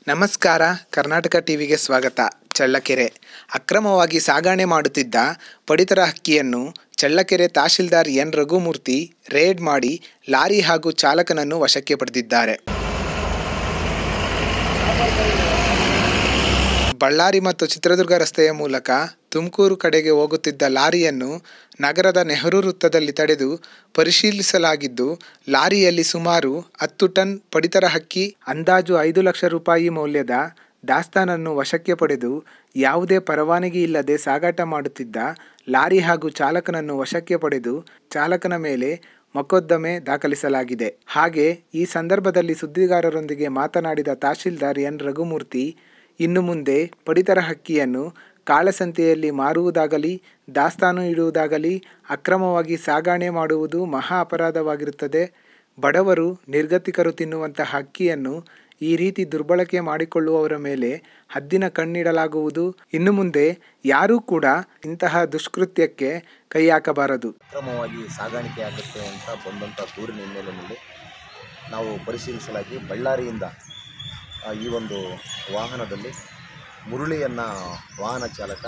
ನಮಸ್ಕಾರ ಕರ್ನಾಟಕ ಟಿವಿಗೆ ಸ್ವಾಗತ ಚಳ್ಳಕೆರೆ ಅಕ್ರಮವಾಗಿ ಸಾಗಣೆ ಮಾಡುತ್ತಿದ್ದ ಪಡಿತರ ಹಕ್ಕಿಯನ್ನು ಚಳ್ಳಕೆರೆ ತಹಶೀಲ್ದಾರ್ ಎನ್ ರಘುಮೂರ್ತಿ ರೇಡ್ ಮಾಡಿ ಲಾರಿ ಹಾಗೂ ಚಾಲಕನನ್ನು ವಶಕ್ಕೆ ಪಡೆದಿದ್ದಾರೆ ಬಳ್ಳಾರಿ ಮತ್ತು ಚಿತ್ರದುರ್ಗ ರಸ್ತೆಯ ಮೂಲಕ ತುಮಕೂರು ಕಡೆಗೆ ಹೋಗುತ್ತಿದ್ದ ಲಾರಿಯನ್ನು ನಗರದ ನೆಹರು ವೃತ್ತದಲ್ಲಿ ತಡೆದು ಪರಿಶೀಲಿಸಲಾಗಿದ್ದು ಲಾರಿಯಲ್ಲಿ ಸುಮಾರು ಹತ್ತು ಟನ್ ಪಡಿತರ ಹಕ್ಕಿ ಅಂದಾಜು ಐದು ಲಕ್ಷ ರೂಪಾಯಿ ಮೌಲ್ಯದ ದಾಸ್ತಾನನ್ನು ವಶಕ್ಕೆ ಪಡೆದು ಯಾವುದೇ ಪರವಾನಗಿ ಇಲ್ಲದೆ ಸಾಗಾಟ ಮಾಡುತ್ತಿದ್ದ ಲಾರಿ ಹಾಗೂ ಚಾಲಕನನ್ನು ವಶಕ್ಕೆ ಪಡೆದು ಚಾಲಕನ ಮೇಲೆ ಮೊಕದ್ದಮೆ ದಾಖಲಿಸಲಾಗಿದೆ ಹಾಗೆ ಈ ಸಂದರ್ಭದಲ್ಲಿ ಸುದ್ದಿಗಾರರೊಂದಿಗೆ ಮಾತನಾಡಿದ ತಹಶೀಲ್ದಾರ್ ಎನ್ ರಘುಮೂರ್ತಿ ಇನ್ನು ಮುಂದೆ ಪಡಿತರ ಹಕ್ಕಿಯನ್ನು ಕಾಳಸಂತೆಯಲ್ಲಿ ಮಾರುವುದಾಗಲಿ ದಾಸ್ತಾನು ಇಡುವುದಾಗಲಿ ಅಕ್ರಮವಾಗಿ ಸಾಗಣೆ ಮಾಡುವುದು ಮಹಾ ಅಪರಾಧವಾಗಿರುತ್ತದೆ ಬಡವರು ನಿರ್ಗತಿಕರು ತಿನ್ನುವಂತಹ ಹಕ್ಕಿಯನ್ನು ಈ ರೀತಿ ದುರ್ಬಳಕೆ ಮಾಡಿಕೊಳ್ಳುವವರ ಮೇಲೆ ಹದ್ದಿನ ಕಣ್ಣಿಡಲಾಗುವುದು ಇನ್ನು ಮುಂದೆ ಯಾರೂ ಕೂಡ ಇಂತಹ ದುಷ್ಕೃತ್ಯಕ್ಕೆ ಕೈ ಹಾಕಬಾರದು ಅಕ್ರಮವಾಗಿ ಸಾಗಾಣಿಕೆ ಆಗುತ್ತೆ ಅಂತ ಬಂದಂಥ ದೂರಿನ ಹಿನ್ನೆಲೆಯಲ್ಲಿ ನಾವು ಪರಿಶೀಲಿಸಲಾಗಿ ಬಳ್ಳಾರಿಯಿಂದ ಆ, ಈ ಒಂದು ವಾಹನದಲ್ಲಿ ಮುರುಳಿಯನ್ನು ವಾಹನ ಚಾಲಕ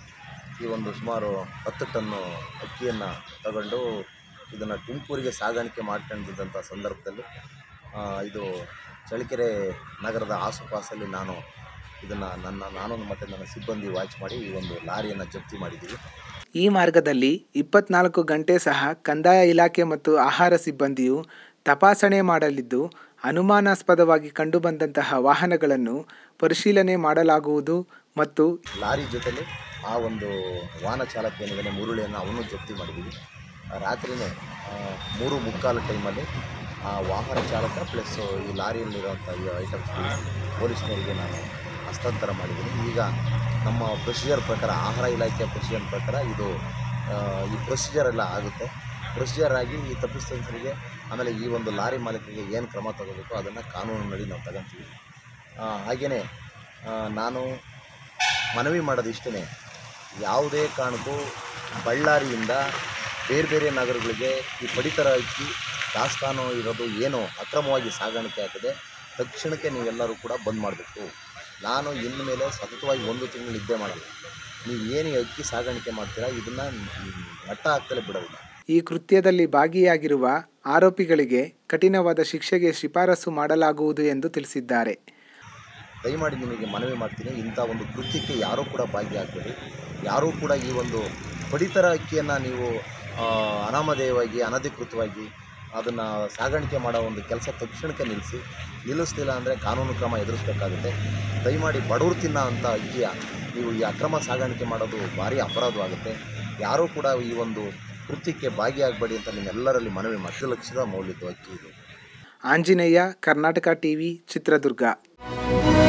ಈ ಒಂದು ಸುಮಾರು ಹತ್ತು ಟನ್ನು ಅಕ್ಕಿಯನ್ನು ತಗೊಂಡು ಇದನ್ನು ತುಮಕೂರಿಗೆ ಸಾಗಾಣಿಕೆ ಮಾಡ್ಕೊಂಡಿದ್ದಂಥ ಸಂದರ್ಭದಲ್ಲಿ ಆ, ಇದು ಚಳ್ಳಕೆರೆ ನಗರದ ಆಸುಪಾಸಲ್ಲಿ ನಾನು ಇದನ್ನು ನನ್ನ ನಾನು ಮತ್ತು ನನ್ನ ಸಿಬ್ಬಂದಿ ವಾಚ್ ಮಾಡಿ ಈ ಒಂದು ಲಾರಿಯನ್ನು ಜಪ್ತಿ ಮಾಡಿದ್ದೀವಿ ಈ ಮಾರ್ಗದಲ್ಲಿ ಇಪ್ಪತ್ನಾಲ್ಕು ಗಂಟೆ ಸಹ ಕಂದಾಯ ಇಲಾಖೆ ಮತ್ತು ಆಹಾರ ಸಿಬ್ಬಂದಿಯು ತಪಾಸಣೆ ಮಾಡಲಿದ್ದು ಅನುಮಾನಾಸ್ಪದವಾಗಿ ಕಂಡುಬಂದಂತಹ ವಾಹನಗಳನ್ನು ಪರಿಶೀಲನೆ ಮಾಡಲಾಗುವುದು ಮತ್ತು ಲಾರಿ ಜೊತೆಲಿ ಆ ಒಂದು ವಾಹನ ಚಾಲಕ ಏನಿದ್ದಾನೆ ಮುರುಳಿಯನ್ನು ಅವನು ಜಪ್ತಿ ಮಾಡಿದ್ದೀವಿ ಆ ರಾತ್ರಿನೇ ಆ, ಮೂರು ಮುಕ್ಕಾಲು ಟೈಮಲ್ಲಿ ಆ ವಾಹನ ಚಾಲಕ ಪ್ಲಸ್ ಈ ಲಾರಿಯಲ್ಲಿರುವಂಥ ಈ ಐಟಮ್ಸ್ ಪೊಲೀಸ್ನವರಿಗೆ ನಾನು ಹಸ್ತಾಂತರ ಮಾಡಿದ್ದೀನಿ ಈಗ ನಮ್ಮ ಪ್ರೊಸೀಜರ್ ಪ್ರಕಾರ ಆಹಾರ ಇಲಾಖೆಯ ಪ್ರೊಸೀಜರ್ ಪ್ರಕಾರ ಇದು ಆ, ಈ ಪ್ರೊಸೀಜರ್ ಎಲ್ಲ ಆಗುತ್ತೆ ಪ್ರೊಸೀಜರ್ ಆಗಿ ಈ ತಪ್ಪಿಸ್ತರಿಗೆ ಆಮೇಲೆ ಈ ಒಂದು ಲಾರಿ ಮಾಲೀಕರಿಗೆ ಏನು ಕ್ರಮ ತಗೋಬೇಕು ಅದನ್ನು ಕಾನೂನಿನಲ್ಲಿ ನಾವು ತಗೊಂತೀವಿ ಹಾಗೆಯೇ ನಾನು ಮನವಿ ಮಾಡೋದು ಇಷ್ಟೇ ಯಾವುದೇ ಕಾರಣಕ್ಕೂ ಬಳ್ಳಾರಿಯಿಂದ ಬೇರೆ ಬೇರೆ ನಗರಗಳಿಗೆ ಈ ಪಡಿತರ ಅಕ್ಕಿ ದಾಸ್ತಾನು ಇರೋದು ಏನು ಅಕ್ರಮವಾಗಿ ಸಾಗಾಣಿಕೆ ಆಗ್ತದೆ ತಕ್ಷಣಕ್ಕೆ ನೀವೆಲ್ಲರೂ ಕೂಡ ಬಂದ್ ಮಾಡಬೇಕು ನಾನು ಇನ್ನು ಮೇಲೆ ಸತತವಾಗಿ ಒಂದು ತಿಂಗಳು ನಿದ್ದೆ ಮಾಡಲ್ಲ ನೀವು ಏನು ಈ ಅಕ್ಕಿ ಸಾಗಾಣಿಕೆ ಮಾಡ್ತೀರಾ ಇದನ್ನು ಮಟ್ಟ ಹಾಕ್ತಲೇ ಬಿಡೋದಿಲ್ಲ ಈ ಕೃತ್ಯದಲ್ಲಿ ಭಾಗಿಯಾಗಿರುವ ಆರೋಪಿಗಳಿಗೆ ಕಠಿಣವಾದ ಶಿಕ್ಷೆಗೆ ಶಿಫಾರಸು ಮಾಡಲಾಗುವುದು ಎಂದು ತಿಳಿಸಿದ್ದಾರೆ ದಯಮಾಡಿ ನಿಮಗೆ ಮನವಿ ಮಾಡ್ತೀನಿ ಇಂಥ ಒಂದು ಕೃತ್ಯಕ್ಕೆ ಯಾರೂ ಕೂಡ ಭಾಗಿಯಾಗಬೇಡಿ ಯಾರೂ ಕೂಡ ಈ ಒಂದು ಪಡಿತರ ಅಕ್ಕಿಯನ್ನು ನೀವು ಆ, ಅನಾಮಧೇಯವಾಗಿ ಅನಧಿಕೃತವಾಗಿ ಅದನ್ನು ಸಾಗಾಣಿಕೆ ಮಾಡೋ ಒಂದು ಕೆಲಸ ತಕ್ಷಣಕ್ಕೆ ನಿಲ್ಲಿಸಿ ನಿಲ್ಲಿಸ್ತಿಲ್ಲ ಅಂದರೆ ಕಾನೂನು ಕ್ರಮ ಎದುರಿಸಬೇಕಾಗುತ್ತೆ ದಯಮಾಡಿ ಬಡವರು ತಿನ್ನೋ ಅಂಥ ಅಕ್ಕಿಯ ನೀವು ಈ ಅಕ್ರಮ ಸಾಗಾಣಿಕೆ ಮಾಡೋದು ಭಾರಿ ಅಪರಾಧವಾಗುತ್ತೆ ಯಾರೂ ಕೂಡ ಈ ಒಂದು ಕೃತ್ಯಕ್ಕೆ ಭಾಗಿಯಾಗಬೇಡಿ ಅಂತ ನಿಮ್ಮೆಲ್ಲರಲ್ಲಿ ಮನವಿ ಮಾಡಿ ಹತ್ತು ಲಕ್ಷದ ಮೌಲ್ಯದ್ದು ಅಕ್ಕಿ ಇದು ಆಂಜನೇಯ ಕರ್ನಾಟಕ ಟಿವಿ ಚಿತ್ರದುರ್ಗ